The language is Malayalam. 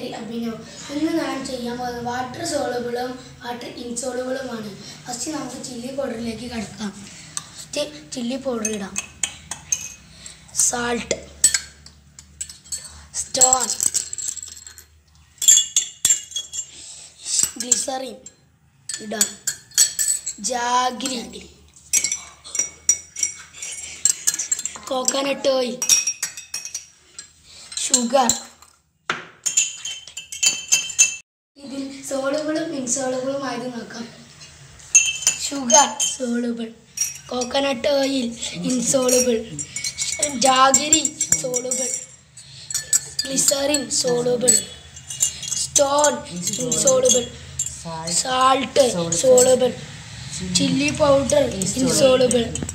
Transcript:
പേര് അഭിനവ് ഇന്ന് ഞാൻ ചെയ്യാൻ പോകുന്നത് വാട്ടർ സോളുബിളും വാട്ടർ ഇൻസോളുബിളുമാണ് ഫസ്റ്റ് നമുക്ക് ചില്ലി പൗഡറിലേക്ക് കിടക്കാം ഫസ്റ്റ് ചില്ലി പൗഡർ ഇടാം സാൾട്ട് സ്റ്റോൺ ഗ്ലിസറിൻ ഇടാം ജാഗ്രി കോക്കനട്ട് ഓയിൽ ഷുഗർ ഇതിൽ സോളുബിളും ഇൻസോളുബിളും ആയത് നോക്കാം sugar soluble coconut oil insoluble jaggery soluble glycerin soluble stone insoluble salt soluble chilli powder insoluble